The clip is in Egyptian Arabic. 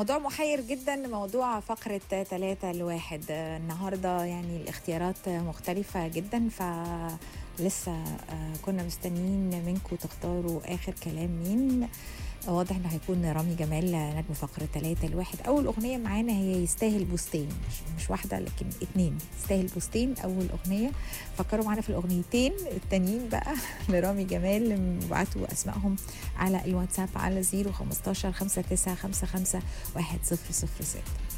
موضوع محير جدا موضوع فقرة ثلاثة لواحد النهاردة يعني الاختيارات مختلفة جدا فلسه كنا مستنيين منكم تختاروا آخر كلام مين واضح انه هيكون رامي جمال نجم فقرة ثلاثة لواحد أول أغنية معانا هي يستاهل بوستين مش, مش واحدة لكن اتنين يستاهل بوستين أول أغنية فكروا معانا في الأغنيتين التانيين بقى لرامي جمال ابعتوا أسمائهم على الواتساب على 015 59 55 100 6